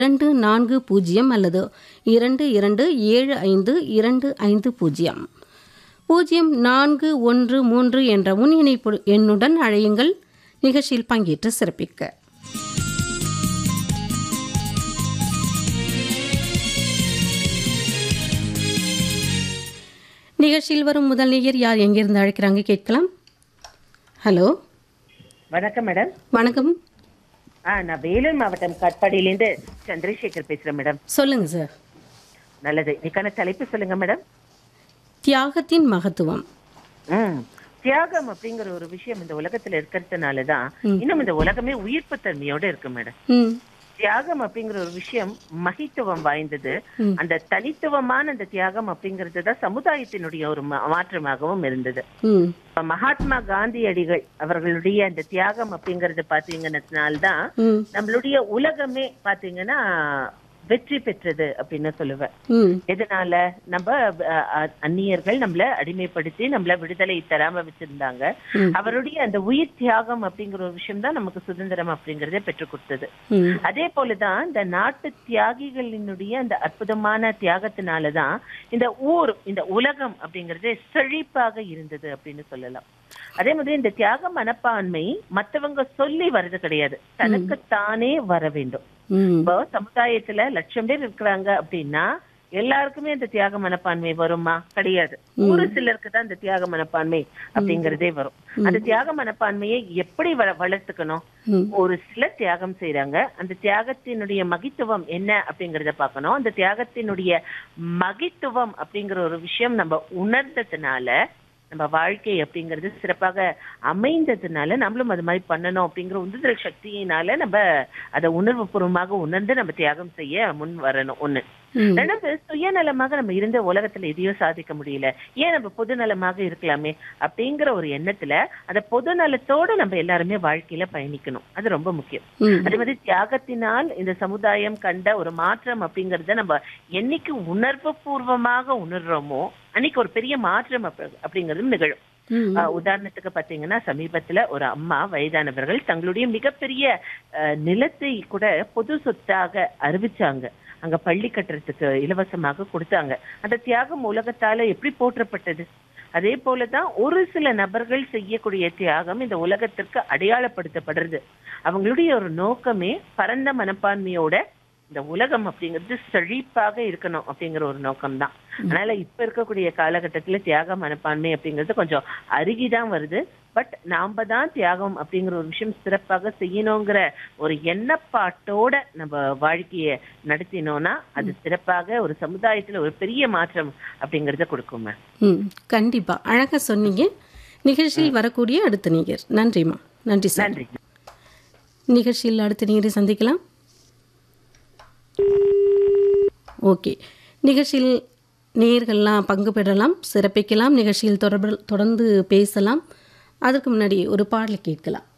இரண்டு நான்கு பூஜ்ஜியம் அல்லது இரண்டு இரண்டு ஏழு ஐந்து இரண்டு ஐந்து பூஜ்ஜியம் பூஜ்ஜியம் நான்கு ஒன்று மூன்று என்ற முன் இணைப்பு எண்ணுடன் அழையுங்கள் நிகழ்ச்சியில் பங்கேற்று சிறப்பிக்க நிகழ்ச்சியில் வரும் முதல் நேயர் யார் எங்கிருந்து அழைக்கிறாங்க கேட்கலாம் ஹலோ வணக்கம் மேடம் வணக்கம் ஆ நான் வேலூர் மாவட்டம் காட்பாடியிலேருந்து சந்திரசேகர் பேசுறேன் மேடம் சொல்லுங்க சார் நல்லது இன்னைக்கான தலைப்பு சொல்லுங்க மேடம் தியாகத்தின் மகத்துவம் ம் தியாகம் அப்படிங்கிற ஒரு விஷயம் இந்த உலகத்துல இருக்கிறதுனால தான் இன்னும் இந்த உலகமே உயிர்ப்பு தன்மையோட இருக்கு மேடம் ம் தியாகம் அப்படிங்கிற ஒரு விஷயம் மகித்துவம் வாய்ந்தது அந்த தனித்துவமான அந்த தியாகம் அப்படிங்கிறது தான் சமுதாயத்தினுடைய ஒரு மா- மாற்றமாகவும் இருந்தது ம் இப்ப மகாத்மா காந்தியடிகள் அவர்களுடைய அந்த தியாகம் அப்படிங்கறது பாத்தீங்கன்னால்தான் ம் நம்மளுடைய உலகமே பாத்தீங்கன்னா வெற்றி பெற்றது அப்படின்னு சொல்லுவேன் ம் எதனால நம்ம அஹ், அஹ், அந்நியர்கள் நம்மள அடிமைப்படுத்தி நம்மள விடுதலை தராம வச்சிருந்தாங்க ம். அவருடைய அந்த உயிர் தியாகம் அப்படிங்கிற ஒரு விஷயம் தான் நமக்கு சுதந்திரம் அப்படிங்கறத பெற்றுக் கொடுத்தது ம் அதே போலதான் இந்த நாட்டு தியாகிகளினுடைய அந்த அற்புதமான தியாகத்தினாலதான் இந்த ஊர் இந்த உலகம் அப்படிங்கறது செழிப்பாக இருந்தது அப்படின்னு சொல்லலாம் அதே மாதிரி இந்த தியாக மனப்பான்மை மத்தவங்க சொல்லி வர்றது கிடையாது தனக்கு தானே வர வேண்டும் ம் இப்போ சமுதாயத்துல லட்சம் பேர் இருக்கிறாங்க அப்படின்னா எல்லாருக்குமே இந்த தியாக மனப்பான்மை வருமா கிடையாது ஒரு சிலருக்கு தான் இந்த தியாக மனப்பான்மை அப்படிங்கறதே வரும் அந்த தியாக மனப்பான்மையை எப்படி வள- வளர்த்துக்கணும் ம். ஒரு சிலர் தியாகம் செய்றாங்க அந்த தியாகத்தினுடைய மகித்துவம் என்ன அப்படிங்கறத பார்க்கணும் அந்த தியாகத்தினுடைய மகித்துவம் அப்படிங்கிற ஒரு விஷயம் நம்ம உணர்ந்ததுனால நம்ம வாழ்க்கை அப்படிங்கிறது சிறப்பாக அமைந்ததுனால நம்மளும் அது மாதிரி பண்ணணும் அப்படிங்கிற உந்துதல் சக்தியினால நம்ம அதை உணர்வு பூர்வமாக உணர்ந்து நம்ம தியாகம் செய்ய முன் வரணும் ஒண்ணு ம். ரெண்டாவது சுயநலமாக நம்ம இருந்த உலகத்துல எதையும் சாதிக்க முடியல ஏன் நம்ம பொதுநலமாக இருக்கலாமே அப்படிங்கிற ஒரு எண்ணத்துல அந்த பொதுநலத்தோட நம்ம எல்லாருமே வாழ்க்கையில பயணிக்கணும் அது ரொம்ப முக்கியம் ம் அதே மாதிரி தியாகத்தினால் இந்த சமுதாயம் கண்ட ஒரு மாற்றம் அப்படிங்கறத நம்ம என்னைக்கு உணர்வு பூர்வமாக உணர்றோமோ அன்னைக்கு ஒரு பெரிய மாற்றம் அப்ப- அப்படிங்கறதும் நிகழும் ம் ஆஹ் உதாரணத்துக்கு பாத்தீங்கன்னா சமீபத்துல ஒரு அம்மா வயதானவர்கள் தங்களுடைய மிகப்பெரிய ஆஹ், நிலத்தை கூட பொது சொத்தாக அறிவிச்சாங்க அங்க பள்ளி கட்டுறதுக்கு இலவசமாக கொடுத்தாங்க அந்த தியாகம் உலகத்தால எப்படி போற்றப்பட்டது அதே போலதான் ஒரு சில நபர்கள் செய்யக்கூடிய தியாகம் இந்த உலகத்திற்கு அடையாளப்படுத்தப்படுறது அவங்களுடைய ஒரு நோக்கமே பரந்த மனப்பான்மையோட இந்த உலகம் அப்படிங்கிறது செழிப்பாக இருக்கணும் அப்படிங்கிற ஒரு நோக்கம் தான் அதனால இப்ப இருக்கக்கூடிய காலகட்டத்துல தியாக மனப்பான்மை அப்படிங்கிறது கொஞ்சம் அருகிதான் வருது பட் நாம தான் தியாகம் அப்படிங்கிற ஒரு விஷயம் சிறப்பாக செய்யணுங்கிற ஒரு எண்ணப்பாட்டோட நம்ம வாழ்க்கைய நடத்தினோம்னா அது சிறப்பாக ஒரு சமுதாயத்துல ஒரு பெரிய மாற்றம் அப்படிங்கறத கொடுக்குமே ம் கண்டிப்பா அழகா சொன்னீங்க நிகழ்ச்சியில் வரக்கூடிய அடுத்த நேயர் நன்றிம்மா நன்றி சார் நன்றி நிகழ்ச்சியில் அடுத்த நேயரை சந்திக்கலாம் ஓகே நிகழ்ச்சியில் நேயர்கள்லாம் பங்கு பெறலாம் சிறப்பிக்கலாம் நிகழ்ச்சியில் தொடர்பு தொடர்ந்து பேசலாம் அதற்கு முன்னாடி ஒரு பாடல் கேட்கலாம்